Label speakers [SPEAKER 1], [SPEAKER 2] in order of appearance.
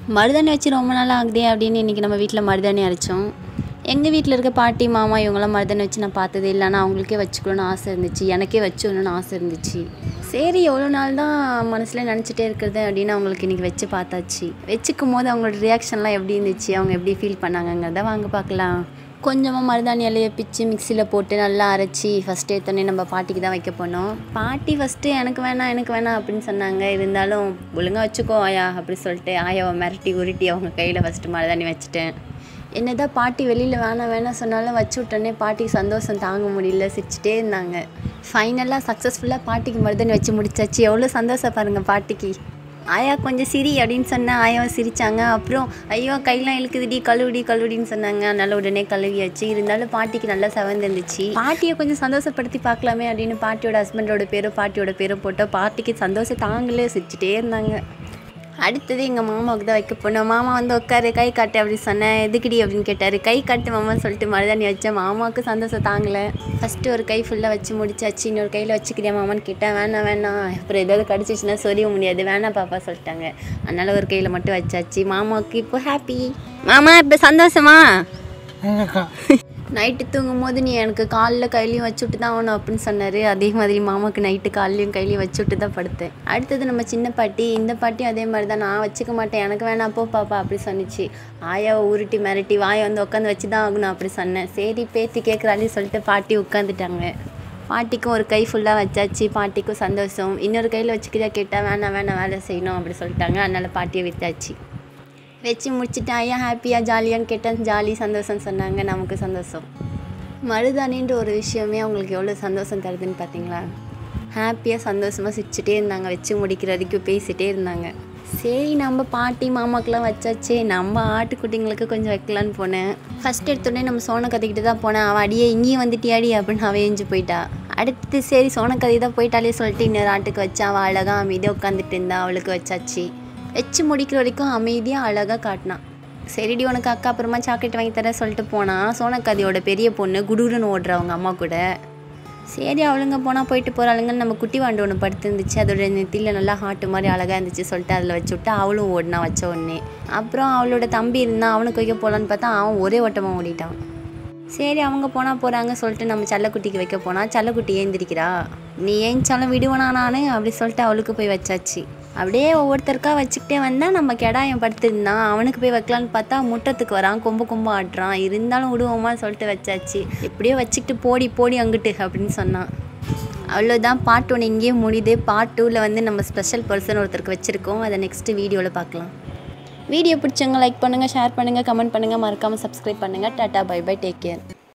[SPEAKER 1] மருதாணி வச்சு ரொம்ப நாள் ஆகுதே அப்படின்னு இன்றைக்கி நம்ம வீட்டில் மருதாணி அரைச்சோம் எங்கள் வீட்டில் இருக்க பாட்டி மாமா இவங்களாம் மருதாணி வச்சு நான் பார்த்ததே இல்லை ஆனால் அவங்களுக்கே வச்சுக்கணும்னு ஆசை இருந்துச்சு எனக்கே வச்சுக்கணும்னு ஆசை இருந்துச்சு சரி எவ்வளோ நாள் தான் மனசில் நினச்சிட்டே இருக்கிறது அப்படின்னு அவங்களுக்கு இன்றைக்கி வச்சு பார்த்தாச்சு வச்சுக்கும் போது அவங்களோட ரியாக்ஷன்லாம் எப்படி இருந்துச்சு அவங்க எப்படி ஃபீல் பண்ணாங்கங்கிறத வாங்க பார்க்கலாம் கொஞ்சமாக மருதாணி இலையை பிச்சு மிக்சியில் போட்டு நல்லா அரைச்சி ஃபஸ்ட்டு எடுத்தோடனே நம்ம பாட்டிக்கு தான் வைக்க போனோம் பாட்டி ஃபஸ்ட்டு எனக்கு வேணாம் எனக்கு வேணாம் அப்படின்னு சொன்னாங்க இருந்தாலும் ஒழுங்காக வச்சுக்கோ ஆயா அப்படி சொல்லிட்டு ஆயாவை மிரட்டி உருட்டி அவங்க கையில் ஃபஸ்ட்டு மருதாணி வச்சுட்டேன் என்னதான் பாட்டி வெளியில் வேணாம் வேணாம் சொன்னாலும் வச்சு விட்டோன்னே பாட்டிக்கு சந்தோஷம் தாங்க முடியல சிரிச்சிட்டே இருந்தாங்க ஃபைனலாக சக்ஸஸ்ஃபுல்லாக பாட்டிக்கு மருதாணி வச்சு முடிச்சாச்சு எவ்வளோ சந்தோஷம் பாருங்கள் பாட்டிக்கு ஆயா கொஞ்சம் சிரி அப்படின்னு சொன்னேன் ஆயாவும் சிரித்தாங்க அப்புறம் ஐயோ கையெல்லாம் இழுக்குதுடி கழுவுடி கழுவுடின்னு சொன்னாங்க அதனால உடனே கழுவியாச்சு இருந்தாலும் பாட்டிக்கு நல்லா செவந்துருந்துச்சு பாட்டியை கொஞ்சம் சந்தோஷப்படுத்தி பார்க்கலாமே அப்படின்னு பாட்டியோட ஹஸ்பண்டோட பேரும் பாட்டியோட பேரும் போட்டோம் பாட்டிக்கு சந்தோஷம் தாங்களே சிரிச்சிட்டே இருந்தாங்க அடுத்தது எங்கள் மாமாவுக்கு தான் வைக்க போனோம் மாமா வந்து உட்காரு கை காட்டு அப்படி சொன்னேன் எதுக்குடி அப்படின்னு கேட்டார் கை காட்டு மாமான்னு சொல்லிட்டு மருதாணி வச்சேன் மாமாவுக்கு சந்தோஷம் தாங்கலை ஃபஸ்ட்டு ஒரு கை ஃபுல்லாக வச்சு முடிச்சாச்சு இன்னொரு கையில் வச்சுக்கிறியா மாமான்னு கேட்டேன் வேணாம் வேணாம் அப்புறம் ஏதாவது கடிச்சிச்சுன்னா சொல்லிய முடியாது வேணாம் பாப்பா சொல்லிட்டாங்க அதனால் ஒரு கையில் மட்டும் வச்சாச்சு மாமாவுக்கு இப்போ ஹாப்பி மாமா இப்போ சந்தோஷமா
[SPEAKER 2] எங்கக்கா
[SPEAKER 1] நைட்டு தூங்கும் போது நீ எனக்கு காலில் கையிலையும் வச்சு விட்டு தான் ஆகணும் அப்படின்னு சொன்னார் அதே மாதிரி மாமாவுக்கு நைட்டு கால்லையும் கையிலையும் வச்சு விட்டு தான் படுத்தேன் அடுத்தது நம்ம சின்ன பாட்டி இந்த பாட்டியும் அதே மாதிரி தான் நான் வச்சுக்க மாட்டேன் எனக்கு வேணாம் போ பாப்பா அப்படி சொன்னிச்சு ஆயாவை உருட்டி மிரட்டி வாயை வந்து உட்காந்து வச்சு தான் ஆகணும் அப்படி சொன்னேன் சரி பேத்தி கேட்குறாளே சொல்லிட்டு பாட்டி உட்காந்துட்டாங்க பாட்டிக்கும் ஒரு கை ஃபுல்லாக வச்சாச்சு பாட்டிக்கும் சந்தோஷம் இன்னொரு கையில் வச்சுக்கிறியா கேட்டால் வேணாம் வேணாம் வேலை செய்யணும் அப்படி சொல்லிட்டாங்க அதனால் பாட்டியை வித்தாச்சு வச்சு முடிச்சுட்டு ஐயா ஹாப்பியாக ஜாலியான்னு கேட்டேன் ஜாலி சந்தோஷம் சொன்னாங்க நமக்கு சந்தோஷம் மருதாணின்ற ஒரு விஷயமே அவங்களுக்கு எவ்வளோ சந்தோஷம் தருதுன்னு பார்த்தீங்களா ஹாப்பியாக சந்தோஷமாக சிரிச்சிட்டே இருந்தாங்க வச்சு முடிக்கிற வரைக்கும் பேசிகிட்டே இருந்தாங்க சரி நம்ம பாட்டி மாமாக்கெலாம் வச்சாச்சே நம்ம ஆட்டுக்குட்டிங்களுக்கு கொஞ்சம் வைக்கலான்னு போனேன் ஃபஸ்ட் எடுத்தோடனே நம்ம சோன கதைக்கிட்டு தான் போனேன் அவள் அடியே இங்கேயும் வந்துட்டியாடி அப்படின்னு அவள் எஞ்சி போயிட்டா அடுத்து சரி சோன கதை தான் போயிட்டாலே சொல்லிட்டு இன்னொரு ஆட்டுக்கு வச்சா அவள் அழகாக அமைதியாக உட்காந்துட்டு இருந்தா அவளுக்கு வச்சாச்சு வச்சு முடிக்கிற வரைக்கும் அமைதியாக அழகாக காட்டினான் சரிடி உனக்கு அக்கா அப்புறமா சாக்லேட் வாங்கி தர சொல்லிட்டு போனான் சோனக்கதியோட பெரிய பொண்ணு குடுகுடுன்னு ஓடுற அவங்க அம்மா கூட சரி அவளுங்க போனால் போயிட்டு போகிறாளுங்கன்னு நம்ம குட்டி வாண்டு ஒன்று படுத்துருந்துச்சு அதோட நெத்தியில் நல்லா ஹாட்டு மாதிரி அழகாக இருந்துச்சு சொல்லிட்டு அதில் வச்சு விட்டு அவளும் ஓடினா வச்ச உடனே அப்புறம் அவளோட தம்பி இருந்தான் அவனுக்கு வைக்க போகலான்னு பார்த்தா அவன் ஒரே ஓட்டமாக ஓடிட்டான் சரி அவங்க போனால் போகிறாங்க சொல்லிட்டு நம்ம செல்லக்குட்டிக்கு வைக்க போனால் செல்லக்குட்டி ஏந்திரிக்கிறா நீ ஏஞ்சாலும் விடுவனா நான் அப்படி சொல்லிட்டு அவளுக்கு போய் வச்சாச்சு அப்படியே ஒவ்வொருத்தருக்கா வச்சுக்கிட்டே வந்தால் நம்ம கெடாயம் படுத்திருந்தான் அவனுக்கு போய் வைக்கலான்னு பார்த்தா முட்டத்துக்கு வரான் கொம்பு கொம்பு ஆடுறான் இருந்தாலும் விடுவோமான்னு சொல்லிட்டு வச்சாச்சு எப்படியோ வச்சுக்கிட்டு போடி போடி அங்கிட்டு அப்படின்னு சொன்னான் அவ்வளோதான் பார்ட் ஒன்று இங்கேயே முடியுது பார்ட் டூவில் வந்து நம்ம ஸ்பெஷல் பர்சன் ஒருத்தருக்கு வச்சுருக்கோம் அதை நெக்ஸ்ட்டு வீடியோவில் பார்க்கலாம் வீடியோ பிடிச்சவங்க லைக் பண்ணுங்கள் ஷேர் பண்ணுங்கள் கமெண்ட் பண்ணுங்கள் மறக்காமல் சப்ஸ்கிரைப் பண்ணுங்கள் டாட்டா பை பை டேக் கேர்